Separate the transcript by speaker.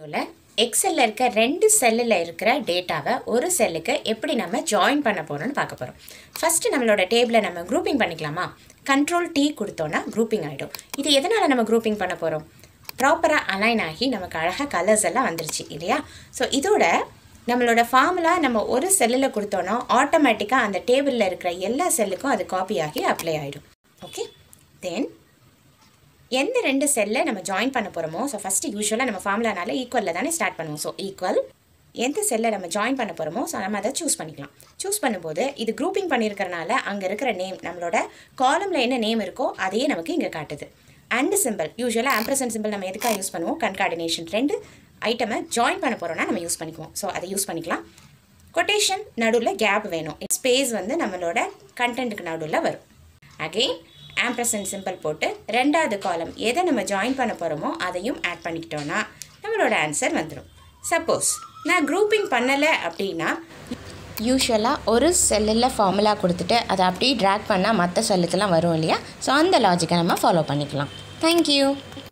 Speaker 1: இதில் எக்ஸலில் இருக்க ரெண்டு செல்லில் இருக்கிற டேட்டாவை ஒரு செல்லுக்கு எப்படி நம்ம ஜாயின் பண்ண போகிறோம்னு பார்க்க போகிறோம் ஃபஸ்ட்டு நம்மளோட டேபிளை நம்ம குரூப்பிங் பண்ணிக்கலாமா கண்ட்ரோல் டி கொடுத்தோன்னா குரூப்பிங் ஆகிடும் இது எதனால் நம்ம குரூப்பிங் பண்ண போகிறோம் ப்ராப்பராக அலைன் ஆகி நமக்கு அழகாக கலர்ஸ் எல்லாம் வந்துருச்சு இல்லையா ஸோ இதோட நம்மளோட ஃபார்முலா நம்ம ஒரு செல்லில் கொடுத்தோன்னா ஆட்டோமேட்டிக்காக அந்த டேபிளில் இருக்கிற எல்லா செல்லுக்கும் அது காப்பி ஆகி அப்ளை ஆகிடும் ஓகே தென் எந்த ரெண்டு செல்லை நம்ம ஜாயின் பண்ண போகிறோமோ ஸோ ஃபஸ்ட்டு யூஸ்வலாக நம்ம ஃபார்முலானால ஈக்குவலில் தானே ஸ்டார்ட் பண்ணுவோம் ஸோ ஈக்குவல் எந்த செல்லை நம்ம ஜாயின் பண்ண போகிறோமோ ஸோ நம்ம அதை சூஸ் பண்ணிக்கலாம் சூஸ் பண்ணும்போது இது குரூப்பிங் பண்ணியிருக்கறனால அங்கே இருக்கிற நேம் நம்மளோட காலமில் என்ன நேம் இருக்கோ அதையே நமக்கு இங்கே காட்டுது அண்ட் சிம்பிள் யூஸ்வலாக ஆம்ப்ரசன்ட் சிம்பிள் நம்ம எதுக்காக யூஸ் பண்ணுவோம் கன்கார்டினேஷன் ரெண்டு ஐட்டமை ஜாயின் பண்ண போகிறோம்னா நம்ம யூஸ் பண்ணிக்குவோம் ஸோ அதை யூஸ் பண்ணிக்கலாம் கொட்டேஷன் நடுவில் கேப் வேணும் ஸ்பேஸ் வந்து நம்மளோட கண்டென்ட்டுக்கு நடுவில் வரும் அகெயின் ஆம்ப்ரசன்ட் சிம்பிள் போட்டு ரெண்டாவது காலம் எதை நம்ம ஜாயின் பண்ண போகிறோமோ அதையும் ஆட் பண்ணிக்கிட்டோன்னா நம்மளோட ஆன்சர் வந்துடும் சப்போஸ் நான் குரூப்பிங் பண்ணலை அப்படின்னா யூஸ்வலாக ஒரு செல்லில் ஃபார்முலா கொடுத்துட்டு அதை அப்படியே ட்ராக் பண்ணால் மற்ற செல்லுக்கெல்லாம் வரும் இல்லையா ஸோ அந்த லாஜிக்கை நம்ம ஃபாலோ பண்ணிக்கலாம் தேங்க்யூ